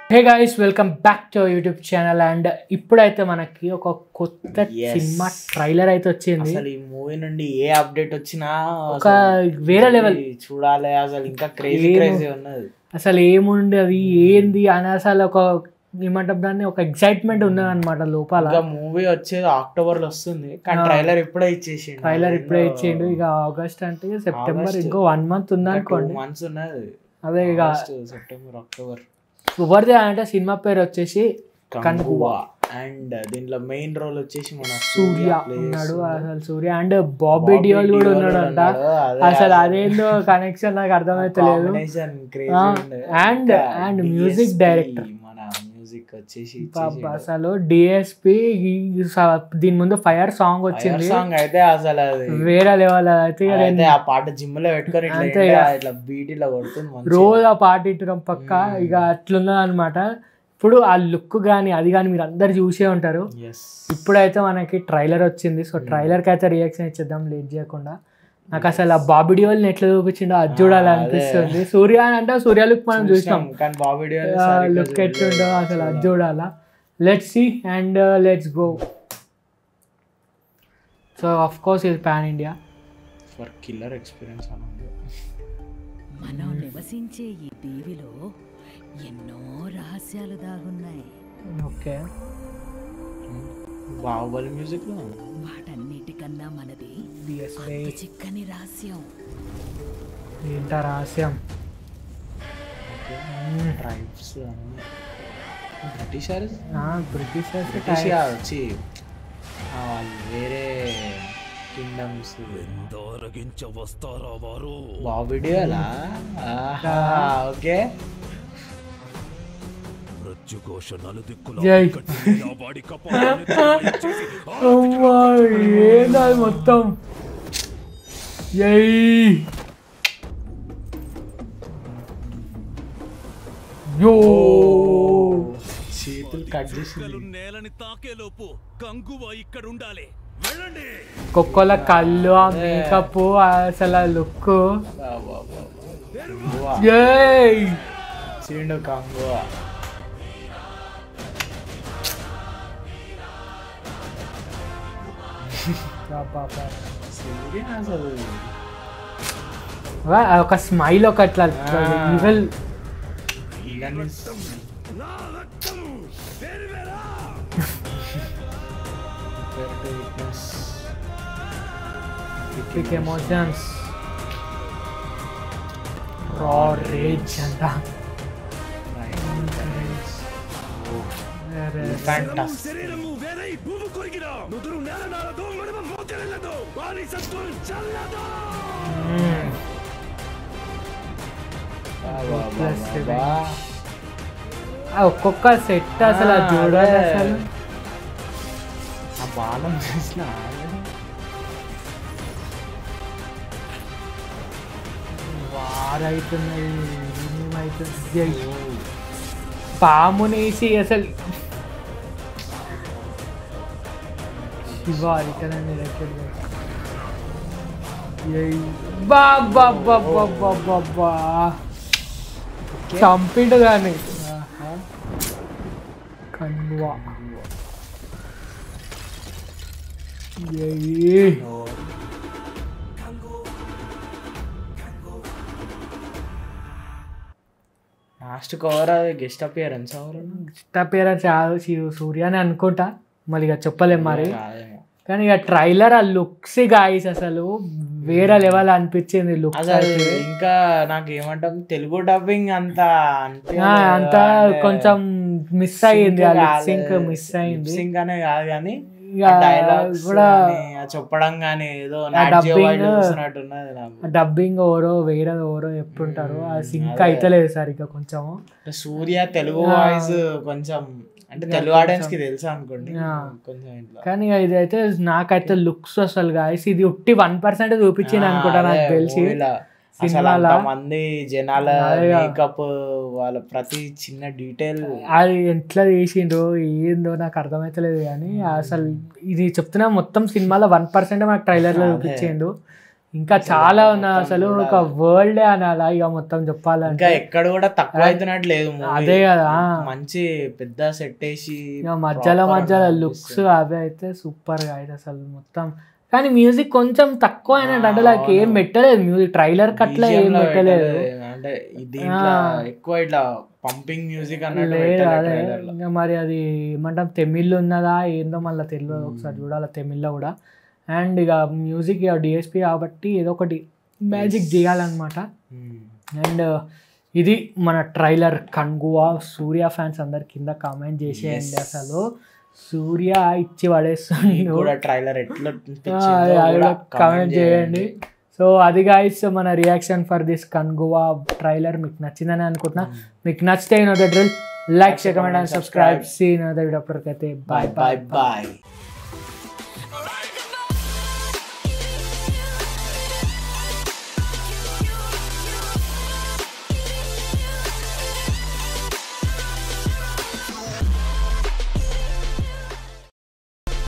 Hey guys welcome back to YouTube channel and ఇప్పుడైతే మనకి ఒక కొత్త Yes. సినిమా ట్రైలర్ అయితే వచ్చింది అసలు ఈ మూవీ నుండి ఏ అప్డేట్ వచ్చినా ఒక అసలు వేరే లెవెల్ ఇది చూడాలి అసలు ఇంకా క్రేజీ ఏమో. క్రేజీ ఉన్నది అసలు ఏముంది అది ఏంది అని అసలు ఒక ఏమంటాం దాన్ని ఒక ఎక్సైట్మెంట్ ఉన్నది అనమాట లోపల ఇంకా మూవీ వచ్చేది అక్టోబర్ లో వస్తుంది కానీ ఆ. ట్రైలర్ ఇప్పుడే ఇచ్చేసి ట్రైలర్ ఇప్పుడే ఇచ్చేయండు ఇక ఆగస్ట్ అంటే సెప్టెంబర్ ఆగస్ట్. ఇంకో వన్ మంత్ ఉంది అనుకోండి మంత్స్ ఉన్నది అదే ఇక ఆగస్ట్, సెప్టెంబర్ అక్టోబర్ ఎవరిది అంటే సినిమా పేరు వచ్చేసి కంగువా అండ్ దీంట్లో మెయిన్ రోల్ వచ్చేసి మన సూర్య plays ఉన్నాడు ఉన్నాడు. అసలు సూర్య అండ్ బాబీ డియోల్ కూడా ఉన్నాడు అంట అసలు అదేందో కనెక్షన్ నాకు అర్థమైతలేదు and- and music director. మన మ్యూజిక్ వచ్చేసి పాప అసలు డిఎస్పి దీని ముందు ఫైర్ సాంగ్ వచ్చింది సాంగ్ అయితే అసలు అది వేరే లెవెల్ అయితే ఇక నేను అయితే ఆ పాట జిమ్ లో పెట్టుకొని ఇట్లా అంతే ఇంటా, ఇక. ఇట్లా బీట్ ఇట్లా కొడుతుంది మంచిగా. రోజు ఆ పాట ఇట్టడం పక్క ఇక అట్లున్నది అనమాట ఇప్పుడు ఆ లుక్ కానీ అది కానీ మీరు అందరు చూసే ఉంటారు Yes. ఇప్పుడైతే మనకి ట్రైలర్ వచ్చింది సో ట్రైలర్కి అయితే రియాక్షన్ ఇచ్చేద్దాం లేట్ చేయకుండా నాకు అసలు ఆ బాబీ డియోల్ని ఎట్లా చూపించిండో అది చూడాలనిపిస్తుంది సూర్య అని అంటే సూర్య లుక్ మనం చూసినాం చూసినాం, కానీ బాబీ డియోల్ లుక్ ఎట్లుండో అసలు అది చూడాలా let's see and let's go so of course ఇది pan India for killer experience అన్నది మనం నివసించే ఈ దీవిలో ఎన్నో రహస్యాలు దాగున్నాయి ఓకే బాహుబలి మ్యూజిక్ లో వాటన్నిటికన్నా మనది బిఎస్ఐ అంతు చిక్కని రహస్యం ఏంట రహస్యం ట్రైబ్స్ అన్ని బ్రిటిషర్ బ్రిటిష్ బ్రిటిష్ వచ్చి ఆ, వాళ్ళు వేరే కింగ్డమ్స్ దొరగించ వస్తారా వారు బాబీ డియోలా ఓకే మృత్యుఘోష నలుదిక్కుల జై. కట్టిన వాడి కపాలాన్ని తొలగించేసి ఆ ఏంది అది మొత్తం యై యో చేతులు కట్ చేసి చుక్కలు నేలని తాకేలోపు కంగువ ఇక్కడ ఉండాలి వెళ్ళండి కుక్కల కళ్ళు ఆ మేకప్ అసలు ఆ లుక్ జై చీండు కంగువా సూర్య అసలు వా, ఒక స్మైల్ ఒక అట్లా ఈవెల్ ఇవన్నీ నా రక్తం వేరువేరా compare to witness. Peak emotions raw rage అంట Fantastic. శరీరము వేరై భూము కొరిగిన నుదురు నేల నాలదు మడమ మోకరెళ్ళదు వారి సత్వం చల్లదు బా, బా, బా, Plus బా, seven. బా. ఆ ఒక్కొక్క సెట్ అసలు అది చూడాలి అదే. అసలు ఆ బాణం చూసిన వారైతున్నది ఏమవుతుంది అయ్యో. పామునేసి అసలు శివ రిటర్న్ అండ్ ఎలక్టెడ్ బాబా బాబా బాబా బా చంపిండు కానీ కన్వా ఏయ్. లాస్ట్ కవర్ అది గెస్ట్ అపియరెన్స్ ఎవరు ఇష్ట పేరు చాలు శివ సూర్య అని అనుకుంటా మళ్ళీ ఇక చెప్పలేం మరి కాదేమో. కానీ ఇక ట్రైలర్ ఆ లుక్స్ గాయస్ అసలు వేరే లెవెల్ అనిపించింది లుక్స్ అసలు ఇంకా నాకు ఏమంటాం తెలుగు డబ్బింగ్ అంత అంతా కొంచెం మిస్ అయ్యింది ఆ లిప్ సింక్ మిస్ అయింది సింక్ అనే కాదు కానీ ఇక డైలాగ్స్ కూడా చెప్పడం కానీ ఏదో ఆ dubbing- చూసినట్టున్నది నాకు డబ్బింగ్ ఓరో వేరే ఓరో ఎప్పుడుంటారు ఆ సింక్ అయితలేదు సార్ ఇక కొంచెము సూర్య తెలుగు వాయిస్ కొంచెం అంటే తెలుగు ఆడియన్స్ కి తెలుసా అనుకోండి ఆ. కొంచెం ఇట్లా కానీ ఇక ఇదైతే నాకైతే లుక్స్ అసలు గాయస్ ఇది ఉట్టి వన్ పర్సెంట్ చూపించింది అనుకుంటా నాకు అదే తెలిసి movie లా అసలు సినిమాలా మంది జనాల అదేగా. మేకప్ వాళ్ళ ప్రతి చిన్న డీటెయిల్ అది ఎట్లా చేసిండ్రో ఏందో నాకు అర్థమైతలేదు కానీ అసలు ఇది చెప్తున్నా మొత్తం సినిమాలో వన్ పర్సెంట్ మనకు ట్రైలర్ లో అదే. చూపించిండు ఇంకా చాలా ఉన్నాయి అసలు ఒక వరల్డ్ అనాలా ఇక మొత్తం ఇంకా చెప్పాలంటే ఎక్కడ కూడా తక్కువ అవుతున్నట్టు లేదు movie. అదే కదా. మంచి పెద్ద సెట్ వేసి ఇక మధ్యలో proper మధ్యలో గా లుక్స్ అనిపిస్తుంది. అవి అయితే సూపర్ గా అయితే అసలు మొత్తం కానీ మ్యూజిక్ కొంచెం తక్కువ అయినట్టు అంటే లైక్ ఏం అవును. పెట్టలేదు మ్యూజిక్ ట్రైలర్ కట్లా BGM ఏం లో పెట్టలేదు పెట్టలేదు. అంటే ఈ దీంట్లో ఆ. ఎక్కువ ఇట్లా పంపింగ్ మ్యూజిక్ అన్నట్టు లేదు పెట్టలేదు అదే trailer లో. ఇంకా మరి అది ఏమంటాం తమిళ్ ఉన్నదా ఏందో మళ్ళీ తెలియదు ఒకసారి చూడాలి తమిళ్లో కూడా అండ్ ఇక మ్యూజిక్ ఇక డిఎస్పి కాబట్టి ఏదో ఒకటి మ్యాజిక్ చేయాలన్నమాట Hmm. అండ్ ఇది మన ట్రైలర్ కన్గువా సూర్య ఫ్యాన్స్ అందరు కింద కామెంట్ చేసేయండి Yes. అసలు సూర్య ఇచ్చి మీకు పడేస్తుండు కూడా ట్రైలర్ ఎట్లా కామెంట్ చేయండి సో అది గాయస్ మన reaction for this Kanguva trailer మీకు నచ్చిందని అనుకుంటున్నా మీకు నచ్చితే డ్రిల్ like share comment and subscribe see another video అప్పటికైతే bye bye bye bye bye